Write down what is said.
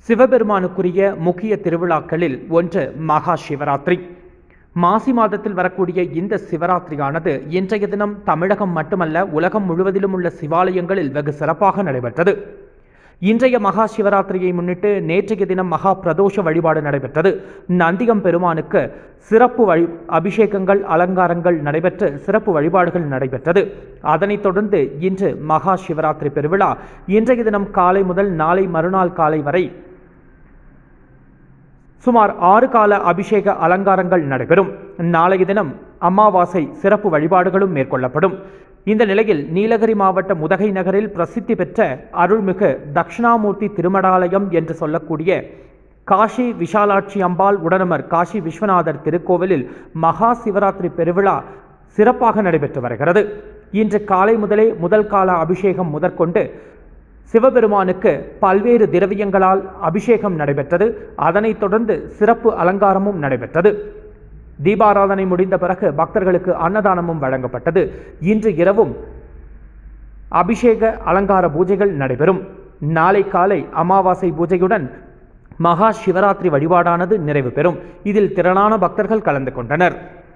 சிவபெருமானுக்குரிய முக்கிய திருவிழாக்களில் ஒன்று மகா சிவராத்திரி மாசி மாதத்தில் வரக்கூடிய இந்த சிவராத்திரியானது இன்றைய தினம் தமிழகம் மட்டுமல்ல உலகம் முழுவதிலும் உள்ள சிவாலயங்களில் வெகு சிறப்பாக நடைபெற்றது இன்றைய மகா சிவராத்திரியை முன்னிட்டு நேற்றைய தினம் மகா பிரதோஷ வழிபாடு நடைபெற்றது நந்திகம் பெருமானுக்கு சிறப்பு வழி அபிஷேகங்கள் அலங்காரங்கள் நடைபெற்று சிறப்பு வழிபாடுகள் நடைபெற்றது அதனைத் தொடர்ந்து இன்று மகா சிவராத்திரி பெருவிழா இன்றைய தினம் காலை முதல் நாளை மறுநாள் காலை வரை சுமார் ஆறு கால அபிஷேக அலங்காரங்கள் நடைபெறும் நாளைய தினம் அமாவாசை சிறப்பு வழிபாடுகளும் மேற்கொள்ளப்படும் இந்த நிலையில் நீலகிரி மாவட்டம் உதகை நகரில் பிரசித்தி பெற்ற அருள்மிகு தட்சிணாமூர்த்தி திருமடாலயம் என்று சொல்லக்கூடிய காஷி விஷாலாட்சி அம்பாள் உடனமர் காஷி விஸ்வநாதர் திருக்கோவிலில் மகா சிவராத்திரி பெருவிழா சிறப்பாக நடைபெற்று வருகிறது இன்று காலை முதலே முதல் கால அபிஷேகம் முதற்கொண்டு சிவபெருமானுக்கு பல்வேறு திரவியங்களால் அபிஷேகம் நடைபெற்றது அதனைத் தொடர்ந்து சிறப்பு அலங்காரமும் நடைபெற்றது தீபாராதனை முடிந்த பிறகு பக்தர்களுக்கு அன்னதானமும் வழங்கப்பட்டது இன்று இரவும் அபிஷேக அலங்கார பூஜைகள் நடைபெறும் நாளை காலை அமாவாசை பூஜையுடன் மகா சிவராத்திரி வழிபாடானது நிறைவு பெறும் இதில் திரளான பக்தர்கள் கலந்து கொண்டனர்